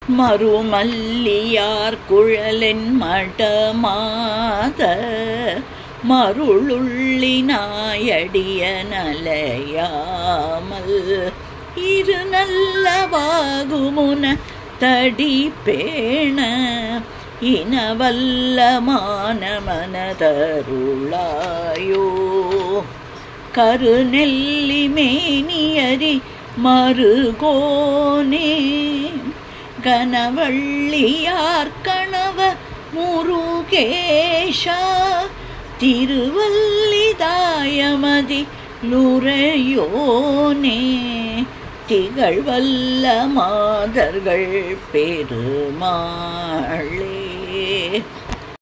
மறுமல்லியார் குழலென் மடமாத மருளுள்ளி நாயடிய நலையாமல் இரு நல்ல வாகுமுன தடி பேண இனவல்ல மானமனதருளாயோ கருநெல்லி மேனியரி மறுகோனே கனவள்ளியார் கணவ முருகேஷா திருவல்லிதாயமதி லுரையோனே திகழ்வல்ல மாதர்கள் பெருமாளே